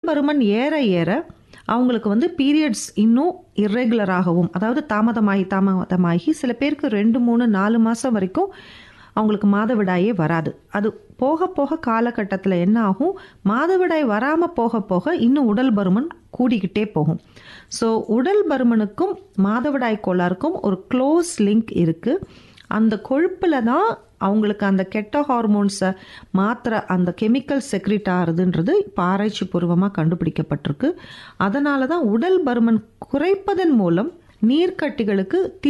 பருமன் ஏற ஏற அவங்களுக்கு வந்து பீரியட்ஸ் இன்னும் இர்ரெகுலராகவும் அதாவது தாமதமாகி தாமதமாகி சில பேருக்கு ரெண்டு மூணு நாலு மாதம் வரைக்கும் அவங்களுக்கு மாதவிடாயே வராது அது போக போக காலகட்டத்தில் என்ன ஆகும் மாதவிடாய் வராமல் போக போக இன்னும் உடல் பருமன் கூடிக்கிட்டே போகும் ஸோ உடல் பருமனுக்கும் மாதவிடாய் கோளாறுக்கும் ஒரு க்ளோஸ் லிங்க் இருக்குது அந்த கொழுப்பில் தான் அவங்களுக்கு அந்த கெட்ட ஹார்மோன்ஸை மாத்திர அந்த கெமிக்கல் செக்ரிட் ஆகுதுன்றது இப்போ ஆராய்ச்சி பூர்வமாக கண்டுபிடிக்கப்பட்டிருக்கு அதனால தான் உடல் பருமன் குறைப்பதன் மூலம் நீர்க்கட்டிகளுக்கு